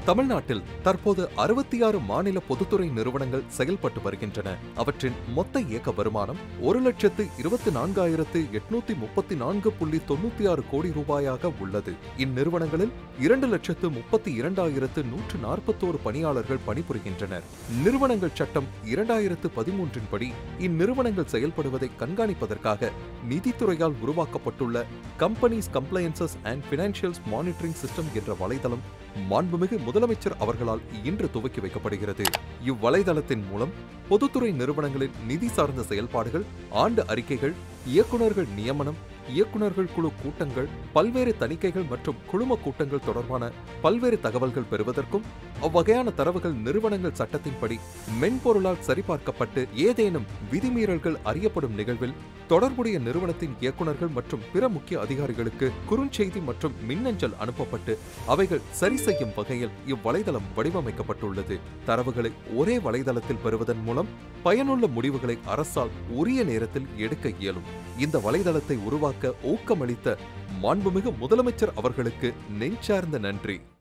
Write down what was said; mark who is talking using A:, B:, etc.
A: தமிழ்நாட்டில் தற்போது அறுபத்தி ஆறு மாநில பொதுத்துறை நிறுவனங்கள் செயல்பட்டு வருகின்றன அவற்றின் மொத்த இயக்க வருமானம் ஒரு லட்சத்து இருபத்தி நான்காயிரத்து எட்நூத்தி முப்பத்தி நான்கு புள்ளி தொண்ணூத்தி ஆறு கோடி ரூபாயாக உள்ளது இந்நிறுவனங்களில் இரண்டு லட்சத்து முப்பத்தி இரண்டாயிரத்து நூற்று நாற்பத்தோரு பணியாளர்கள் பணிபுரிகின்றனர் நிறுவனங்கள் சட்டம் இரண்டாயிரத்து பதிமூன்றின் படி இந்நிறுவனங்கள் செயல்படுவதை கண்காணிப்பதற்காக நிதித்துறையால் உருவாக்கப்பட்டுள்ள companies compliances and financials monitoring system என்ற வலைதளம் மாண்புமிகு முதலமைச்சர் அவர்களால் இன்று துவக்கி வைக்கப்படுகிறது இவ்வலைதளத்தின் மூலம் பொதுத்துறை நிறுவனங்களின் நிதி சார்ந்த செயல்பாடுகள் ஆண்டு அறிக்கைகள் இயக்குநர்கள் நியமனம் இயக்குநர்கள் குழு கூட்டங்கள் பல்வேறு தணிக்கைகள் மற்றும் குழும கூட்டங்கள் தொடர்பான பல்வேறு தகவல்கள் பெறுவதற்கும் அவ்வகையான தரவுகள் நிறுவனங்கள் சட்டத்தின்படி மென்பொருளால் சரிபார்க்கப்பட்டு ஏதேனும் விதிமீறல்கள் அறியப்படும் நிகழ்வில் தொடர்புடைய நிறுவனத்தின் இயக்குநர்கள் மற்றும் பிற முக்கிய அதிகாரிகளுக்கு குறுஞ்செய்தி மற்றும் மின்னஞ்சல் அனுப்பப்பட்டு அவைகள் சரி செய்யும் வகையில் இவ்வலைதளம் வடிவமைக்கப்பட்டுள்ளது தரவுகளை ஒரே வலைதளத்தில் பெறுவதன் மூலம் பயனுள்ள முடிவுகளை அரசால் உரிய நேரத்தில் எடுக்க இயலும் இந்த வலைதளத்தை உருவாக்க ஊக்கமளித்த மாண்புமிகு முதலமைச்சர் அவர்களுக்கு நெஞ்சார்ந்த நன்றி